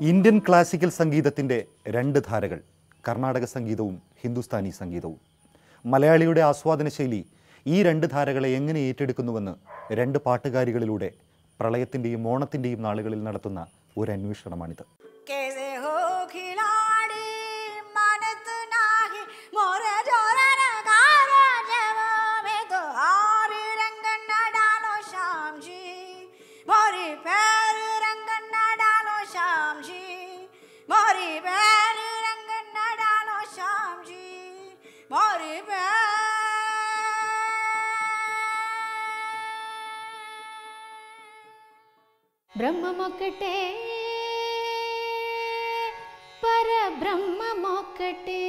Indian classical സംഗീതത്തിൻ്റെ രണ്ട് ധാരകൾ കർണാടക സംഗീതവും ഹിന്ദുസ്ഥാനി സംഗീതവും മലയാളിയുടെ ആസ്വാദന ശൈലി ഈ രണ്ട് ധാരകളെ എങ്ങനെ ഏറ്റെടുക്കുന്നുവെന്ന് രണ്ട് പാട്ടുകാരികളിലൂടെ പ്രളയത്തിൻ്റെയും ഓണത്തിൻ്റെയും നാളുകളിൽ നടത്തുന്ന ഒരു അന്വേഷണമാണിത് कैसे हो खिलाड़ी मानत नाही मोर जोरन गारा जवा में तो हारी रंग न डालो श्याम जी मोरी पैर रंग न डालो श्याम जी मोरी पैर रंग न डालो श्याम जी मोरी బ్రహ్మమొక్కటే పరబ్రహ్మమొక్కటే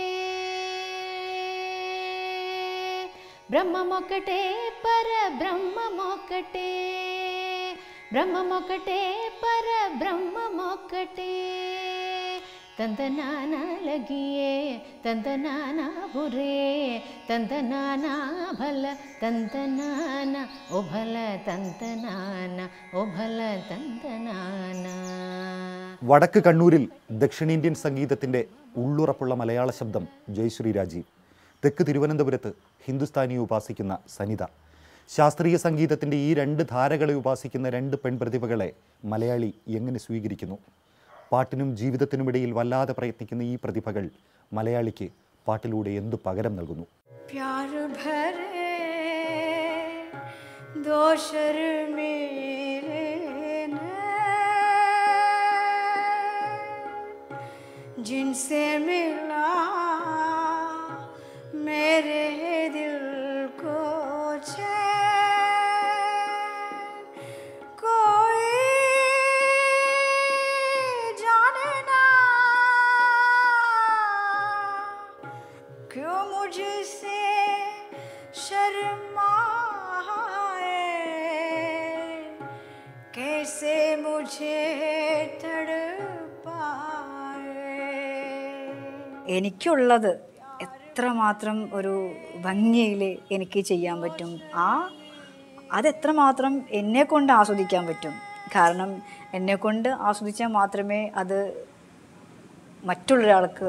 బ్రహ్మమొక్కటే పరబ్రహ్మమొక్కటే బ్రహ్మమొక్కటే పరబ్రహ్మమొక్కటే ತಂದನಾನ ಲಗಿಯೇ ತಂದನಾನ ಬುರೇ ತಂದನಾನ ಭಲ ತಂದನಾನ ಓ ಭಲ ತಂದನಾನ ಓ ಭಲ ತಂದನಾನ വടക്ക് കണ്ണൂരിൽ ദക്ഷിണേന്ത്യൻ സംഗീതത്തിൻ്റെ ഉള്ളുറപ്പുള്ള മലയാള ശബ്ദം ജയശ്രീ രാജീവ് തെക്ക് തിരുവനന്തപുരത്ത് ഹിന്ദുസ്ഥാനി ഉപാസിക്കുന്ന സനിത ശാസ്ത്രീയ സംഗീതത്തിൻ്റെ ഈ രണ്ട് ധാരകളെ ഉപാസിക്കുന്ന രണ്ട് പെൺപ്രതിഭകളെ മലയാളി എങ്ങനെ സ്വീകരിക്കുന്നു പാട്ടിനും ജീവിതത്തിനുമിടയിൽ വല്ലാതെ പ്രയത്നിക്കുന്ന ഈ പ്രതിഭകൾ മലയാളിക്ക് പാട്ടിലൂടെ എന്തു പകരം നൽകുന്നു प्यार भरे दोषर मेरे ने जिनसे मिला मेरे दिल को चैन कोई जाने ना क्यों मुझसे शर्माए कैसे मुझे തടുപ്പായേ എനിക്കുള്ളത് എത്രമാത്രം ഒരു ഭംഗിയിൽ എനിക്ക് ചെയ്യാൻ പറ്റും ആ അതെത്രമാത്രം എന്നെ കൊണ്ട് ആസ്വദിക്കാൻ പറ്റും കാരണം എന്നെ കൊണ്ട് ആസ്വദിച്ചാൽ മാത്രമേ അത് മറ്റുള്ളൊരാൾക്ക്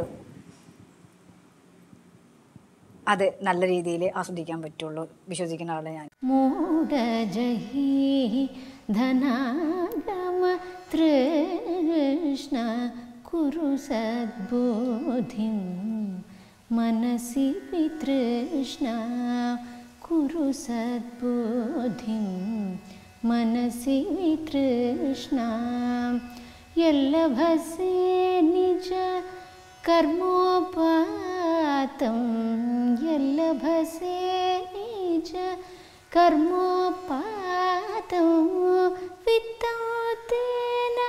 അത് നല്ല രീതിയിൽ ആസ്വദിക്കാൻ പറ്റുള്ളൂ വിശ്വസിക്കുന്ന ആളെ ഞാൻ മൂടജഹി ധനാഗമ തൃഷ്ണ കുരു സദ്ബോധിം മനസി വിതൃഷ്ണ കുരു സദ്ബോധിം മനസി വിതൃഷ്ണ യല്ലഭസേ നിജ കർമ്മോപാതം യല്ലഭസേ നിജ കർമ്മോപാതം വിത്തൗതേന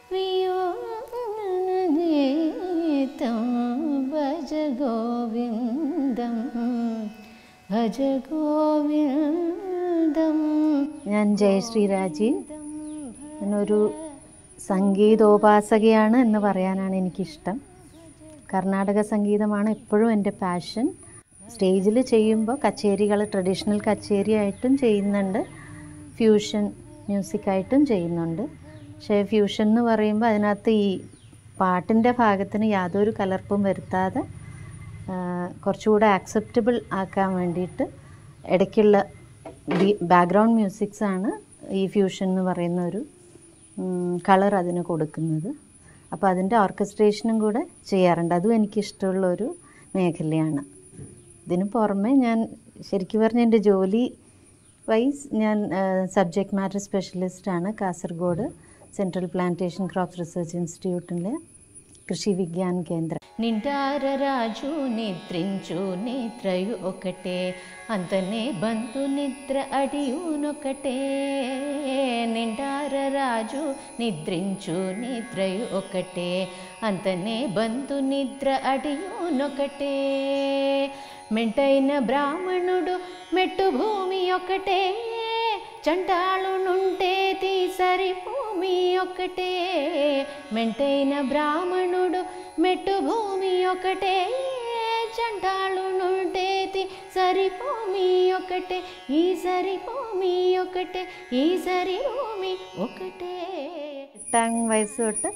വിയോനേതം ഭജ ഗോവിന്ദം ഭജ ഗോവിന്ദം ഞാൻ ജയശ്രീ രാജീവ് ഞാനൊരു സംഗീതോപാസകയാണ് എന്ന് പറയാനാണ് എനിക്കിഷ്ടം കർണാടക സംഗീതമാണ് എപ്പോഴും എൻ്റെ പാഷൻ സ്റ്റേജിൽ ചെയ്യുമ്പോൾ കച്ചേരികൾ ട്രഡീഷണൽ കച്ചേരിയായിട്ടും ചെയ്യുന്നുണ്ട് ഫ്യൂഷൻ മ്യൂസിക്കായിട്ടും ചെയ്യുന്നുണ്ട് പക്ഷേ ഫ്യൂഷൻ എന്ന് പറയുമ്പോൾ അതിനകത്ത് ഈ പാട്ടിൻ്റെ ഭാഗത്തിന് യാതൊരു കലർപ്പും വരുത്താതെ ആ, കുറച്ചുകൂടെ ആക്സെപ്റ്റബിൾ ആക്കാൻ വേണ്ടിയിട്ട് ഇടയ്ക്കുള്ള ബാക്ക്ഗ്രൗണ്ട് മ്യൂസിക്സ് ആണ് ഈ ഫ്യൂഷൻ എന്ന് പറയുന്ന ഒരു കളർ അതിന് കൊടുക്കുന്നത് അപ്പോൾ അതിൻ്റെ ഓർക്കസ്ട്രേഷനും കൂടെ ചെയ്യാറുണ്ട് അതും എനിക്കിഷ്ടമുള്ള ഒരു മേഖലയാണ് ഇതിന് പുറമെ ഞാൻ ശരിക്കും പറഞ്ഞ എൻ്റെ ജോലി വൈസ് ഞാൻ സബ്ജക്റ്റ് മാറ്റർ സ്പെഷ്യലിസ്റ്റാണ് Kasaragod central plantation crop research ഇൻസ്റ്റിറ്റ്യൂട്ടിലെ കൃഷി വിജ്ഞാൻ കേന്ദ്രം నిండార రాజు నిద్రించు నిద్రయు ఒకటే అంతనే బంతు నిద్ర అడియునొకటే నిండార రాజు నిద్రించు నిద్రయు ఒకటే అంతనే బంతు నిద్ర అడియునొకటే మెంటైన బ్రాహ్మణుడు మెట్టు భూమి ఒకటే చంటాళునుంటే తీసరి భూమి ఒకటే మెంటైన బ్రాహ్మణుడు మెట్టు భూమి ఒకటే చంటాళునుంటే తి సరి భూమి ఒకటే ఈ సరి భూమి ఒకటే ఈ సరి భూమి ఒకటే എട്ടാം വയസ്സ് തൊട്ട്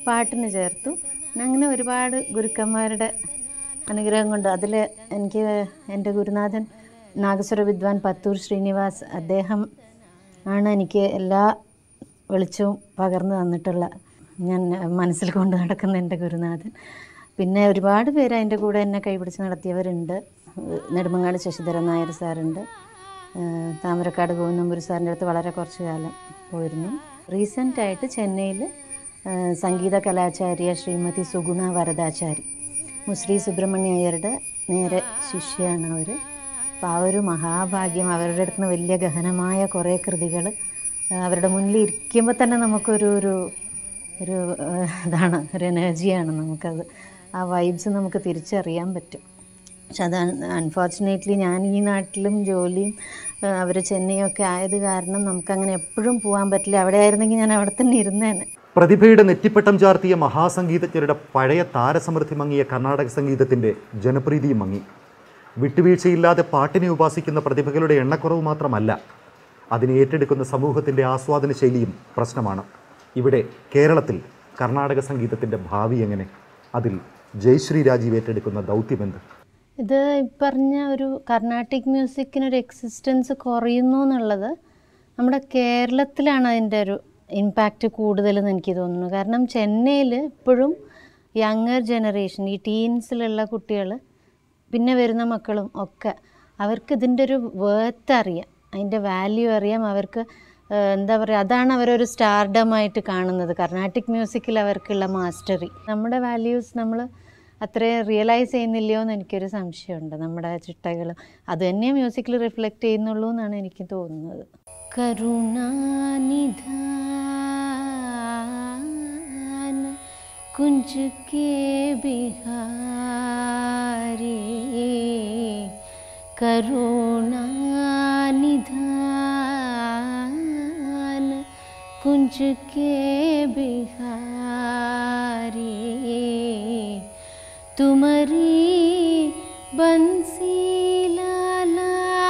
പാട്ടിന് ചേർത്തു പിന്നെ അങ്ങനെ ഒരുപാട് ഗുരുക്കന്മാരുടെ അനുഗ്രഹം കൊണ്ട് അതിൽ എനിക്ക് എൻ്റെ ഗുരുനാഥൻ നാഗസ്വര വിദ്വാൻ പത്തൂർ ശ്രീനിവാസ് അദ്ദേഹം ആണ് എനിക്ക് എല്ലാ വെളിച്ചവും പകർന്നു തന്നിട്ടുള്ള ഞാൻ മനസ്സിൽ കൊണ്ട് നടക്കുന്ന എൻ്റെ ഗുരുനാഥൻ പിന്നെ ഒരുപാട് പേര് അതിൻ്റെ കൂടെ എന്നെ കൈപിടിച്ച് നടത്തിയവരുണ്ട് നെടുമങ്ങാട് ശശിധരൻ നായർ സാറുണ്ട് ഏഹ് താമരക്കാട് ഗോവിന്ദമ്പുരി സാറിൻ്റെ അടുത്ത് വളരെ കുറച്ച് കാലം പോയിരുന്നു റീസെൻ്റായിട്ട് ചെന്നൈയിൽ സംഗീത കലാചാര്യ ശ്രീമതി സുഗുണ വരദാചാരി മുശ്രീ സുബ്രഹ്മണ്യ അയ്യരുടെ നേരെ ശിഷ്യയാണ് അവർ അപ്പോൾ ആ ഒരു മഹാഭാഗ്യം അവരുടെ അടുത്ത് നിന്ന് വലിയ ഗഹനമായ കുറേ കൃതികൾ അവരുടെ മുന്നിൽ ഇരിക്കുമ്പോൾ തന്നെ നമുക്കൊരു ഒരു ഒരു ഏഹ്, ഇതാണ് ഒരു എനർജിയാണ് നമുക്കത് ആ വൈബ്സ് നമുക്ക് തിരിച്ചറിയാൻ പറ്റും പക്ഷെ അത് അൺഫോർച്ചുനേറ്റ്ലി ഞാൻ ഈ നാട്ടിലും ജോലിയും അവർ ചെന്നൈയൊക്കെ ആയത് കാരണം നമുക്കങ്ങനെ എപ്പോഴും പോകാൻ പറ്റില്ല അവിടെ ആയിരുന്നെങ്കിൽ ഞാൻ അവിടെ തന്നെ ഇരുന്നേനെ പ്രതിഭയുടെ നെറ്റിപ്പട്ടം ചാർത്തിയ മഹാസംഗീതജ്ഞരുടെ പഴയ താരസമൃദ്ധി മങ്ങിയ കർണാടക സംഗീതത്തിൻ്റെ ജനപ്രീതിയും മങ്ങി വിട്ടുവീഴ്ചയില്ലാതെ പാട്ടിനെ ഉപാസിക്കുന്ന പ്രതിഭകളുടെ എണ്ണക്കുറവ് മാത്രമല്ല അതിനെ ഏറ്റെടുക്കുന്ന സമൂഹത്തിൻ്റെ ആസ്വാദന ശൈലിയും പ്രശ്നമാണ് ഇവിടെ കേരളത്തിൽ കർണാടക സംഗീതത്തിൻ്റെ ഭാവി എങ്ങനെ അതിൽ ജയശ്രീ രാജീവ് ഏറ്റെടുക്കുന്ന ദൗത്യമെന്ത് ഇത് ഈ പറഞ്ഞ ഒരു കർണാട്ടിക് മ്യൂസിക്കിനൊരു എക്സിസ്റ്റൻസ് കുറയുന്നു എന്നുള്ളത് നമ്മുടെ കേരളത്തിലാണ് അതിൻ്റെ ഒരു ഇമ്പാക്റ്റ് കൂടുതലെന്ന് എനിക്ക് തോന്നുന്നു കാരണം ചെന്നൈയിൽ ഇപ്പോഴും യങ്ങർ ജനറേഷൻ ഈ ടീൻസിലുള്ള കുട്ടികൾ പിന്നെ വരുന്ന മക്കളും ഒക്കെ അവർക്ക് ഇതിൻ്റെ ഒരു വേർത്ത് അറിയാം അതിൻ്റെ വാല്യൂ അറിയാം അവർക്ക് ഏഹ്, എന്താ പറയുക അതാണ് അവരൊരു സ്റ്റാർഡമായിട്ട് കാണുന്നത് കർണാട്ടിക് മ്യൂസിക്കിൽ അവർക്കുള്ള മാസ്റ്ററി നമ്മുടെ വാല്യൂസ് നമ്മൾ അത്രയും റിയലൈസ് ചെയ്യുന്നില്ലയോ എന്ന് എനിക്കൊരു സംശയമുണ്ട് നമ്മുടെ ചിട്ടകൾ അത് തന്നെ മ്യൂസിക്കിൽ റിഫ്ലക്റ്റ് ചെയ്യുന്നുള്ളൂ എന്നാണ് എനിക്ക് തോന്നുന്നത് കരുണാനിധാന കുഞ്ച കെ ബിഹാരി കരുണാനിധാന കുഞ്ച കെ बिहारी तुम्हारी बंसी लाला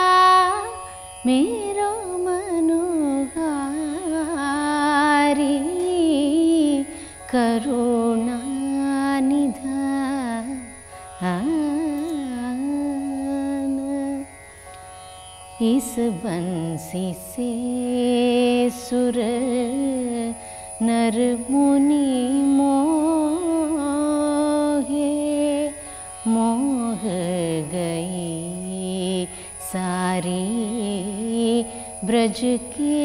मेरा मनोहारी करुणा निधान इस बंसी से सुर नर मुनि मोहे मोह गई सारी ब्रज के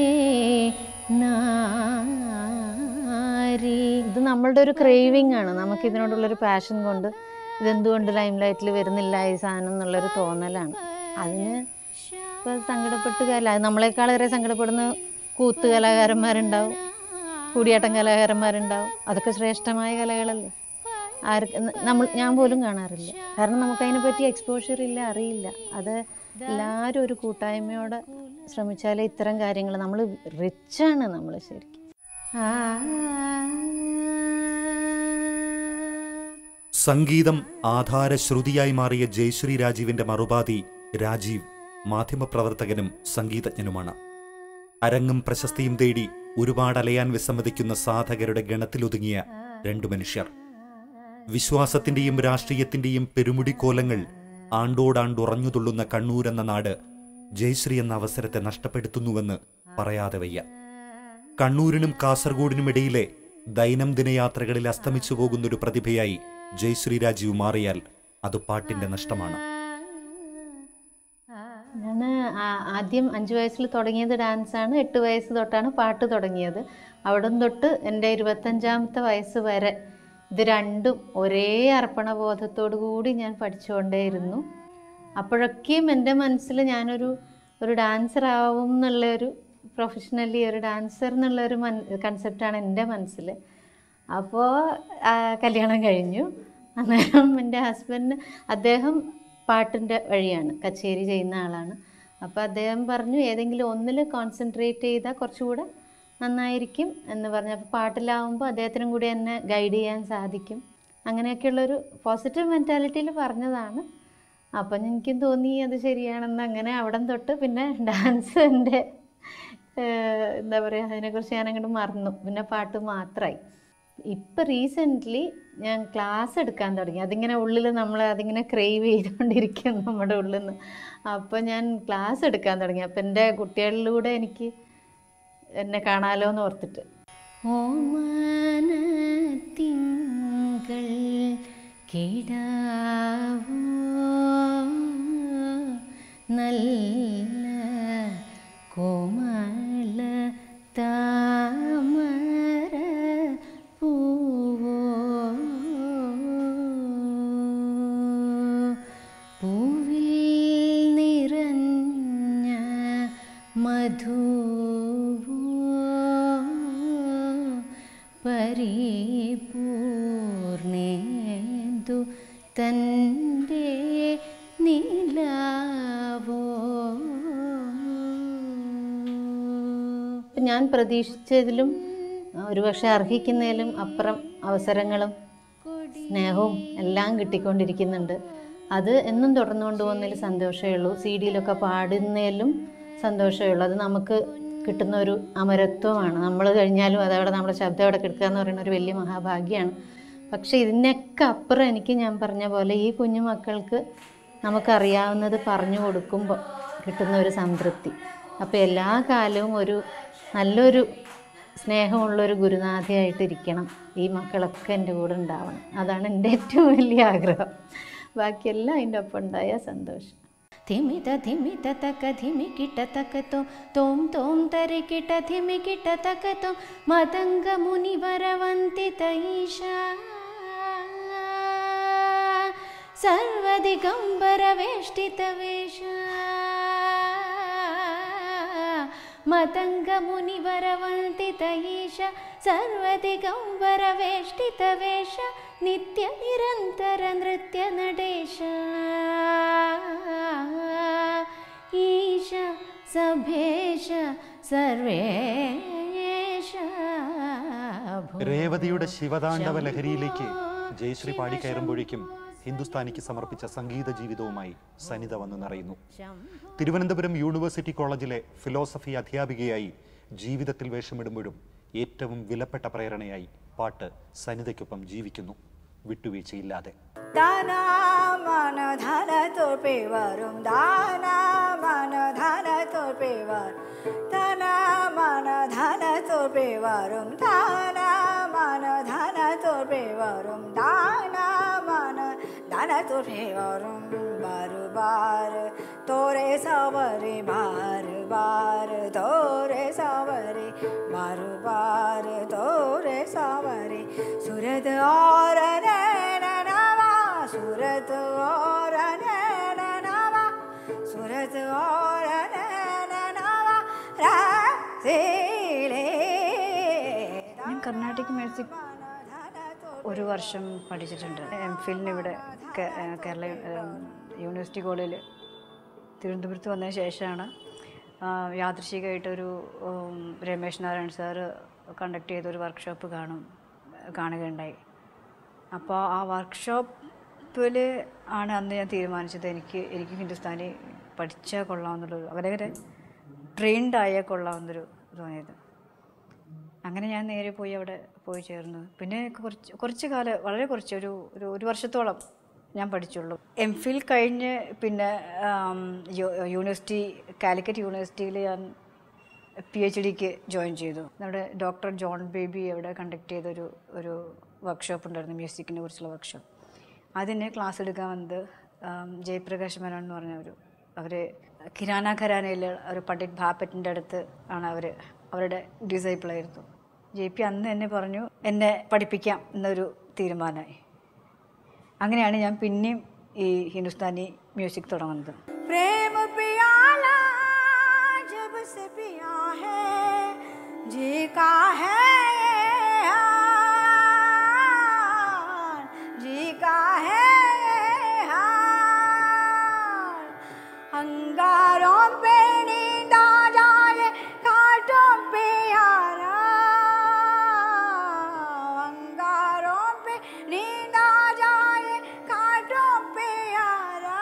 നാരി ഇത് നമ്മളുടെ ഒരു ക്രേവിംഗ് ആണ് നമുക്ക് ഇതിനോടുള്ളൊരു പാഷൻ കൊണ്ട് ഇതെന്തുകൊണ്ട് ലൈം ലൈറ്റിൽ വരുന്നില്ല ഈ സാധനം എന്നുള്ളൊരു തോന്നലാണ് അതിന് ഇപ്പോൾ സങ്കടപ്പെട്ട് കാര്യമില്ല അത് നമ്മളെക്കാളേറെ സങ്കടപ്പെടുന്ന കൂത്ത് കലാകാരന്മാരുണ്ടാവും കൂടിയാട്ടം കലാകാരന്മാരുണ്ടാവും അതൊക്കെ ശ്രേഷ്ഠമായ കലകളല്ലേ ആർക്ക് നമ്മൾ ഞാൻ പോലും കാണാറില്ല കാരണം നമുക്കതിനെപ്പറ്റി എക്സ്പോഷർ ഇല്ല അറിയില്ല അത് എല്ലാവരും ഒരു കൂട്ടായ്മയോടെ ശ്രമിച്ചാലേ ഇത്തരം കാര്യങ്ങൾ നമ്മൾ റിച്ചാണ് നമ്മൾ ശരിക്കും സംഗീതം ആധാരശ്രുതിയായി മാറിയ ജയശ്രീ രാജീവിന്റെ മറുപാതി രാജീവ് മാധ്യമപ്രവർത്തകനും സംഗീതജ്ഞനുമാണ് അരങ്ങും പ്രശസ്തിയും തേടി ഒരുപാട് അലയാൻ വിസമ്മതിക്കുന്ന സാധകരുടെ ഗണത്തിലൊതുങ്ങിയ രണ്ടു മനുഷ്യർ വിശ്വാസത്തിന്റെയും രാഷ്ട്രീയത്തിന്റെയും പെരുമുടിക്കോലങ്ങൾ ആണ്ടോടാണ്ടുറഞ്ഞുതുള്ളുന്ന കണ്ണൂർ എന്ന നാട് ജയശ്രീ എന്ന അവസരത്തെ നഷ്ടപ്പെടുത്തുന്നുവെന്ന് പറയാതെ വയ്യ കണ്ണൂരിനും കാസർഗോഡിനും ഇടയിലെ ദൈനംദിന യാത്രകളിൽ അസ്തമിച്ചു പോകുന്നൊരു പ്രതിഭയായി ജയശ്രീ രാജീവ് മാറിയാൽ അത് പാട്ടിന്റെ നഷ്ടമാണ് ഞാൻ ആദ്യം അഞ്ച് വയസ്സിൽ തുടങ്ങിയത് ഡാൻസാണ് എട്ട് വയസ്സ് തൊട്ടാണ് പാട്ട് തുടങ്ങിയത് അവിടം തൊട്ട് എൻ്റെ ഇരുപത്തഞ്ചാമത്തെ വയസ്സ് വരെ ഇത് രണ്ടും ഒരേ അർപ്പണബോധത്തോടു കൂടി ഞാൻ പഠിച്ചുകൊണ്ടേയിരുന്നു അപ്പോഴൊക്കെയും എൻ്റെ മനസ്സിൽ ഞാനൊരു ഒരു ഡാൻസർ ആവും എന്നുള്ളൊരു പ്രൊഫഷണലി ഒരു ഡാൻസർ എന്നുള്ളൊരു മൻ കൺസെപ്റ്റാണ് എൻ്റെ മനസ്സിൽ അപ്പോൾ കല്യാണം കഴിഞ്ഞു അന്നേരം എൻ്റെ ഹസ്ബൻഡ് അദ്ദേഹം പാട്ടിൻ്റെ വഴിയാണ് കച്ചേരി ചെയ്യുന്ന ആളാണ് അപ്പോൾ അദ്ദേഹം പറഞ്ഞു ഏതെങ്കിലും ഒന്നിൽ കോൺസെൻട്രേറ്റ് ചെയ്താൽ കുറച്ചുകൂടെ നന്നായിരിക്കും എന്ന് പറഞ്ഞു അപ്പോൾ പാട്ടിലാവുമ്പോൾ അദ്ദേഹത്തിനും കൂടി എന്നെ ഗൈഡ് ചെയ്യാൻ സാധിക്കും അങ്ങനെയൊക്കെയുള്ളൊരു പോസിറ്റീവ് മെൻറ്റാലിറ്റിയിൽ പറഞ്ഞതാണ് അപ്പം എനിക്കും തോന്നി അത് ശരിയാണെന്ന് അങ്ങനെ അവിടം തൊട്ട് പിന്നെ ഡാൻസ് എൻ്റെ ഏഹ്, എന്താ പറയുക അതിനെക്കുറിച്ച് ഞാൻ അങ്ങോട്ട് മറന്നു പിന്നെ പാട്ട് മാത്രമായി ഇപ്പം റീസെൻ്റ്ലി ഞാൻ ക്ലാസ് എടുക്കാൻ തുടങ്ങി അതിങ്ങനെ ഉള്ളിൽ നമ്മൾ അതിങ്ങനെ ക്രേവ് ചെയ്തുകൊണ്ടിരിക്കും നമ്മുടെ ഉള്ളിൽ നിന്ന് അപ്പോൾ ഞാൻ ക്ലാസ് എടുക്കാൻ തുടങ്ങി അപ്പം എൻ്റെ കുട്ടികളിലൂടെ എനിക്ക് എന്നെ കാണാലോ എന്ന് ഓർത്തിട്ട് ഓമനത്തിങ്കൾ കിടാവോ നല്ല കോമള താമര പൂവോ പൂവിൽ നിറഞ്ഞ മധുവോ പരിപൂർണേന്ദു തൻ്റെ നിലാവോ ഇപ്പം ഞാൻ പ്രതീക്ഷിച്ചതിലും ആ, ഒരുപക്ഷെ അർഹിക്കുന്നതിലും അപ്പുറം അവസരങ്ങളും സ്നേഹവും എല്ലാം കിട്ടിക്കൊണ്ടിരിക്കുന്നുണ്ട് അത് എന്നും തുടർന്നു കൊണ്ടുപോകുന്നതിൽ സന്തോഷമേ ഉള്ളൂ സി ഡിയിലൊക്കെ പാടുന്നതിലും സന്തോഷമേ ഉള്ളൂ അത് നമുക്ക് കിട്ടുന്ന ഒരു അമരത്വമാണ് നമ്മൾ കഴിഞ്ഞാലും അതവിടെ നമ്മുടെ ശബ്ദം അവിടെ കിടക്കുക എന്ന് പറയുന്ന ഒരു വലിയ മഹാഭാഗ്യമാണ് പക്ഷേ ഇതിനൊക്കെ അപ്പുറം എനിക്ക് ഞാൻ പറഞ്ഞ പോലെ ഈ കുഞ്ഞു മക്കൾക്ക് നമുക്കറിയാവുന്നത് പറഞ്ഞു കൊടുക്കുമ്പോൾ കിട്ടുന്ന ഒരു സംതൃപ്തി അപ്പോൾ എല്ലാ കാലവും ഒരു നല്ലൊരു സ്നേഹമുള്ളൊരു ഗുരുനാഥയായിട്ടിരിക്കണം ഈ മക്കളൊക്കെ എൻ്റെ കൂടെ ഉണ്ടാവണം അതാണ് എൻ്റെ ഏറ്റവും വലിയ ആഗ്രഹം ബാക്കിയെല്ലാം അതിൻ്റെ ഒപ്പം ഉണ്ടായാൽ സന്തോഷം ധിമിത ധിമിത തക ധിമി കിട്ട തക തോം തോം തോം തരി കിട്ട ധിമി കിട്ട തക തോം മതംഗ മുനി വരവന്തിത ഈശാ സർവദിഗംബര വേഷ്ടിത വേഷ മതംഗ മുനി വരവന്തിത ഈശ സർവദിഗംബര വേഷ്ടിത വേഷ നിത്യ നിരന്തര നൃത്യ നടേശ ഈശ സഭേശ സർവേശ രേവതിയുടെ ശിവതാണ്ഡവ ലഹരിയിലേക്ക് ജയശ്രീ പാടിക്കയറുമ്പോഴേക്കും ഹിന്ദുസ്ഥാനിക്ക് സമർപ്പിച്ച സംഗീത ജീവിതവുമായി സനിത വന്നു നിറയുന്നു തിരുവനന്തപുരം യൂണിവേഴ്സിറ്റി കോളേജിലെ ഫിലോസഫി അധ്യാപികയായി ജീവിതത്തിൽ വേഷമിടുമ്പോഴും ഏറ്റവും വിലപ്പെട്ട പ്രേരണയായി പാട്ട് സനിതയ്ക്കൊപ്പം ജീവിക്കുന്നു വിട്ടുവീഴ്ചയില്ലാതെ दाना मन धन तो पेवरुम दाना मन धन तो पेवर दाना मन धन तो पेवरुम दाना मन धन तो पेवरुम दाना मन धन तो पेवरुम बार बार तोरे सवरे बार बार तोरे सवरे बार बार तोरे सवरे सूरत और नैनवा सूरत और नैनवा सूरत और नैनवा रासेले ഞാൻ കർണാട്ടിക് മ്യൂസിക് ഒരു വർഷം പഠിച്ചിട്ടുണ്ട് എം ഫിലിന് ഇവിടെ കേ- ഏഹ് കേരള ഏഹ് യൂണിവേഴ്സിറ്റി കോളേജിൽ തിരുവനന്തപുരത്ത് വന്നതിന് ശേഷമാണ് ആ, യാദൃശികമായിട്ടൊരു ഉം, രമേശ് നാരായൺ സാറ് കണ്ടക്ട് ചെയ്ത ഒരു വർക്ക്ഷോപ്പ് കാണും കാണുകയുണ്ടായി അപ്പോൾ ആ വർക്ക്ഷോപ്പിൽ ആണ് അന്ന് ഞാൻ തീരുമാനിച്ചത് എനിക്ക് എനിക്ക് ഹിന്ദുസ്ഥാനി പഠിച്ചാൽ കൊള്ളാമെന്നുള്ളൊരു അവരവരെ ട്രെയിൻഡ് ആയാൽ കൊള്ളാമെന്നൊരു തോന്നിയത് അങ്ങനെ ഞാൻ നേരെ പോയി അവിടെ പോയി ചേർന്നു പിന്നെ കുറച്ച് കുറച്ച് കാലം വളരെ കുറച്ച് ഒരു ഒരു ഒരു വർഷത്തോളം ഞാൻ പഠിച്ചുള്ളൂ എം ഫിൽ കഴിഞ്ഞ് പിന്നെ ആം, യു- യൂണിവേഴ്സിറ്റി കാലിക്കറ്റ് യൂണിവേഴ്സിറ്റിയിൽ ഞാൻ പി എച്ച് ഡിക്ക് ജോയിൻ ചെയ്തു നമ്മുടെ ഡോക്ടർ ജോൺ ബേബി അവിടെ കണ്ടക്ട് ചെയ്തൊരു ഒരു വർക്ക്ഷോപ്പ് ഉണ്ടായിരുന്നു മ്യൂസിക്കിനെ കുറിച്ചുള്ള വർക്ക്ഷോപ്പ് അതിന് ക്ലാസ് എടുക്കാൻ വന്നത് ആം, ജയപ്രകാശ് മേനോൻ എന്ന് പറഞ്ഞ ഒരു അവർ കിരാന ഖരാനയിൽ ഒരു പണ്ഡിറ്റ് ഭാപ്പറ്റിൻ്റെ അടുത്ത് ആണ് അവർ അവരുടെ ഡിസൈപ്പിളായിരുന്നു ജെ പി അന്ന് എന്നെ പറഞ്ഞു എന്നെ പഠിപ്പിക്കാം എന്നൊരു തീരുമാനമായി അങ്ങനെയാണ് ഞാൻ പിന്നെയും ഈ ഹിന്ദുസ്ഥാനി മ്യൂസിക് തുടങ്ങുന്നത് प्रेम पियाला जब से पिया है जी का है ये हाल जी का है ये हाल अंगारों पे नींद आ जाए कांटों पे यारा अंगारों पे नींद आ जाए कांटों पे यारा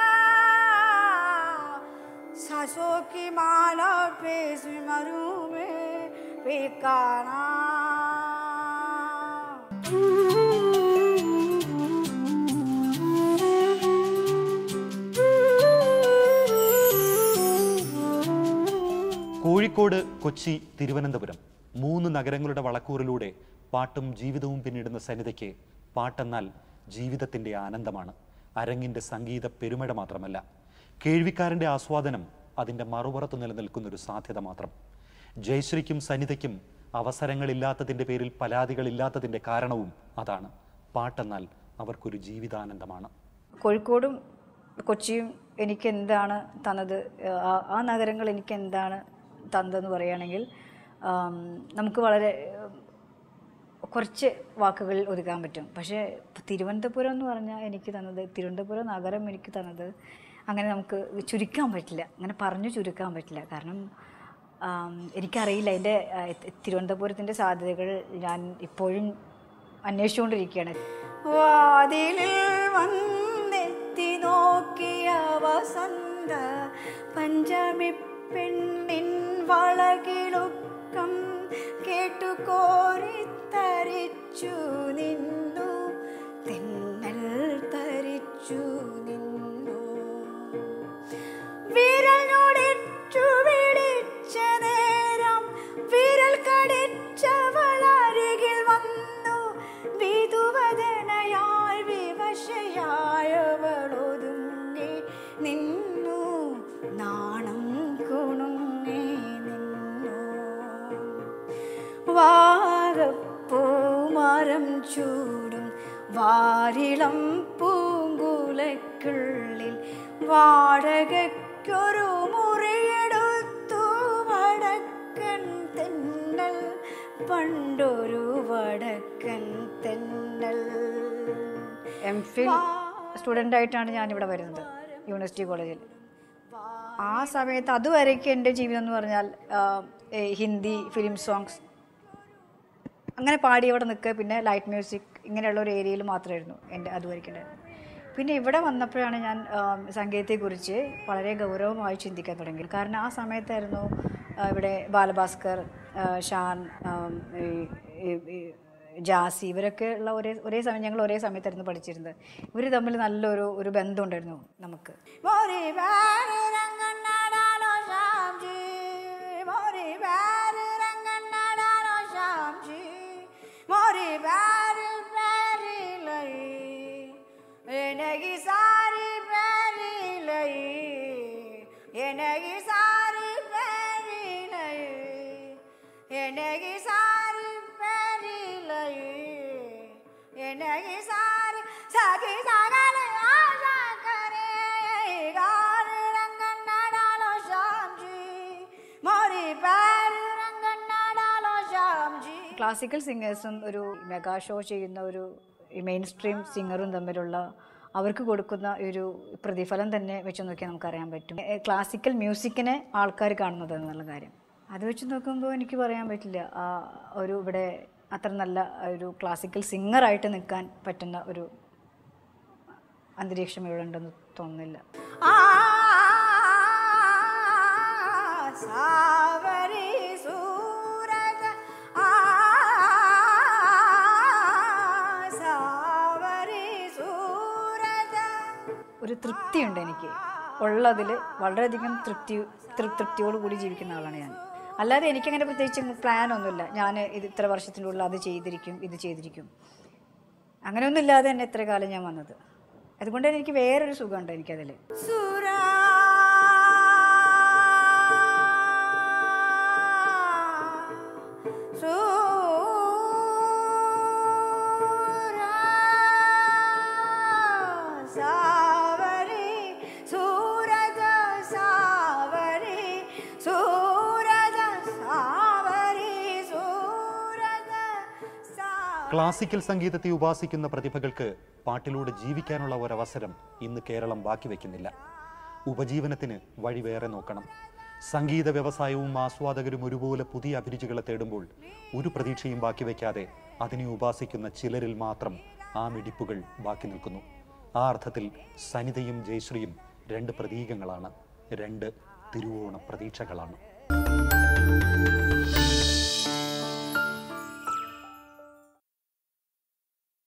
सांसों की माला पे सिमरू में पिकाना കോഴിക്കോട് കൊച്ചി തിരുവനന്തപുരം മൂന്ന് നഗരങ്ങളുടെ വളക്കൂറിലൂടെ പാട്ടും ജീവിതവും പിന്നിടുന്ന സനിതയ്ക്ക് പാട്ടെന്നാൽ ജീവിതത്തിൻ്റെ ആനന്ദമാണ് അരങ്ങിൻ്റെ സംഗീത പെരുമഴ മാത്രമല്ല കേൾവിക്കാരൻ്റെ ആസ്വാദനം അതിൻ്റെ മറുപുറത്ത് നിലനിൽക്കുന്ന ഒരു സാധ്യത മാത്രം ജയശ്രീക്കും സനിതയ്ക്കും അവസരങ്ങളില്ലാത്തതിൻ്റെ പേരിൽ പരാതികളില്ലാത്തതിൻ്റെ കാരണവും അതാണ് പാട്ടെന്നാൽ അവർക്കൊരു ജീവിതാനന്ദമാണ് കോഴിക്കോടും കൊച്ചിയും എനിക്ക് എന്താണ് തന്നത് ആ- ആ നഗരങ്ങൾ എനിക്ക് എന്താണ് തന്നതെന്ന് പറയുകയാണെങ്കിൽ ആം, നമുക്ക് വളരെ ഉം, കുറച്ച് വാക്കുകളിൽ ഒതുക്കാൻ പറ്റും പക്ഷേ തിരുവനന്തപുരം എന്ന് പറഞ്ഞാൽ എനിക്ക് തന്നത് തിരുവനന്തപുരം നഗരം എനിക്ക് തന്നത് അങ്ങനെ നമുക്ക് ചുരുക്കാൻ പറ്റില്ല അങ്ങനെ പറഞ്ഞു ചുരുക്കാൻ പറ്റില്ല കാരണം ആം, എനിക്കറിയില്ല എൻ്റെ ആ, തിരുവനന്തപുരത്തിൻ്റെ സാധ്യതകൾ ഞാൻ ഇപ്പോഴും അന്വേഷിച്ചുകൊണ്ടിരിക്കുകയാണ് വാതിലിൽ വന്നെത്തി നോക്കിയ വസന്ത പഞ്ചമി പെണ്ണിൻ വളകിളുക്കം കേട്ടു കോരിത്തരിച്ചു നിന്നു തെന്നൽ തരിച്ചു നിന്നു വിരൽ ഞൊടിച്ചു വിളിച്ച നേരം വിരൽ കടിച്ചവൾ അരികിൽ വന്നു വിധുവദനയാൽ വിവശയായവൾ ഒതുങ്ങി നിന്നു നാണം കുണുങ്ങി നിന്നു വാഗപ്പൂമരം ചൂടും വാരിളം പൂങ്കുലയ്ക്കുള്ളിൽ വാടകയ്ക്കൊരു മുറിയെടുത്തു വടക്കൻ തെന്നൽ പണ്ടൊരു വടക്കൻ തെന്നൽ എം ഫിൽ സ്റ്റുഡൻ്റായിട്ടാണ് ഞാനിവിടെ വരുന്നത് യൂണിവേഴ്സിറ്റി കോളേജിൽ ആ സമയത്ത് അതുവരേക്കും എൻ്റെ ജീവിതം എന്ന് പറഞ്ഞാൽ ആ, ഏ, ഹിന്ദി ഫിലിം സോങ്സ് അങ്ങനെ പാടി ഇവിടെ നിൽക്കുക പിന്നെ ലൈറ്റ് മ്യൂസിക് ഇങ്ങനെയുള്ള ഒരു ഏരിയയിൽ മാത്രമായിരുന്നു എൻ്റെ അതുവരയ്ക്കുണ്ടായിരുന്നത് പിന്നെ ഇവിടെ വന്നപ്പോഴാണ് ഞാൻ ആം, സംഗീതത്തെക്കുറിച്ച് വളരെ ഗൗരവമായി ചിന്തിക്കാൻ തുടങ്ങിയത് കാരണം ആ സമയത്തായിരുന്നു ആ, ഇവിടെ ബാലഭാസ്കർ ആ, ഷാൻ ആം, ഈ- ഈ- ഈ ജാസി ഇവരൊക്കെ ഉള്ള ഒരേ ഒരേ സമയം ഞങ്ങൾ ഒരേ സമയത്തായിരുന്നു പഠിച്ചിരുന്നത് ഇവർ തമ്മിൽ നല്ലൊരു ഒരു ബന്ധം ഉണ്ടായിരുന്നു നമുക്ക് മോരി ബാരി രംഗണ്ണാടാലോ ശ്യാംജി മോരി ബാരി രംഗണ്ണാടാലോ ശ്യാംജി മോരി ബാരി ബാരി ലൈ എനകി സാരി ബാരി ലൈ എനകി സാരി ബാരി ലൈ എനകി സാരി ബാരി ലൈ എനകി സാരി സഖി സകല ആശാ करे गार रंगना डालो श्याम जी मोरी पैर रंगना डालो श्याम जी ക്ലാസിക്കൽ സിംഗേഴ്സും ഒരു മെഗാ ഷോ ചെയ്യുന്ന ഒരു മെയിൻ സ്ട്രീം സിംഗറും തമ്മിലുള്ള അവർക്ക് കൊടുക്കുന്ന ഒരു പ്രതിഫലം തന്നെ വെച്ച് നോക്കിയാൽ നമുക്കറിയാൻ പറ്റും എ, ക്ലാസിക്കൽ മ്യൂസിക്കിനെ ആൾക്കാർ കാണുന്നത് എന്നുള്ള കാര്യം അത് വെച്ച് നോക്കുമ്പോൾ എനിക്ക് പറയാൻ പറ്റില്ല ആ ഒരു ഇവിടെ അത്ര നല്ല ഒരു ക്ലാസിക്കൽ സിംഗറായിട്ട് നിൽക്കാൻ പറ്റുന്ന ഒരു അന്തരീക്ഷം ഇവിടെ ഉണ്ടെന്ന് തോന്നുന്നില്ല आ सावरी सूरज आ सावरी सूरज ഒരു തൃപ്തിയുണ്ട് എനിക്ക് ഉള്ളതിൽ വളരെയധികം തൃപ്തി തൃ- തൃപ്തിയോട് കൂടി ജീവിക്കുന്ന ആളാണ് ഞാൻ അല്ലാതെ എനിക്കങ്ങനെ പ്രത്യേകിച്ച് പ്ലാൻ ഒന്നുമില്ല ഞാൻ ഇത് ഇത്ര വർഷത്തിൻ്റെ ഉള്ളിൽ അത് ചെയ്തിരിക്കും ഇത് ചെയ്തിരിക്കും അങ്ങനെയൊന്നും ഇല്ലാതെ തന്നെ എത്ര കാലം ഞാൻ വന്നത് അതുകൊണ്ട് തന്നെ എനിക്ക് വേറൊരു സുഖമുണ്ട് എനിക്കതിൽ सुरा सावरी सूरज सावरी सूरज सावरी सूरज सावरी ക്ലാസിക്കൽ സംഗീതത്തെ ഉപാസിക്കുന്ന പ്രതിഭകൾക്ക് പാട്ടിലൂടെ ജീവിക്കാനുള്ള ഒരവസരം ഇന്ന് കേരളം ബാക്കി വയ്ക്കുന്നില്ല ഉപജീവനത്തിന് വഴി വേറെ നോക്കണം സംഗീത വ്യവസായവും ആസ്വാദകരും ഒരുപോലെ പുതിയ അഭിരുചികളെ തേടുമ്പോൾ ഒരു പ്രതീക്ഷയും ബാക്കി വയ്ക്കാതെ അതിനെ ഉപാസിക്കുന്ന ചിലരിൽ മാത്രം ആ മിടിപ്പുകൾ ബാക്കി നിൽക്കുന്നു ആ അർത്ഥത്തിൽ സനിതയും ജയശ്രീയും രണ്ട് പ്രതീകങ്ങളാണ് രണ്ട് തിരുവോണ പ്രതീക്ഷകളാണ്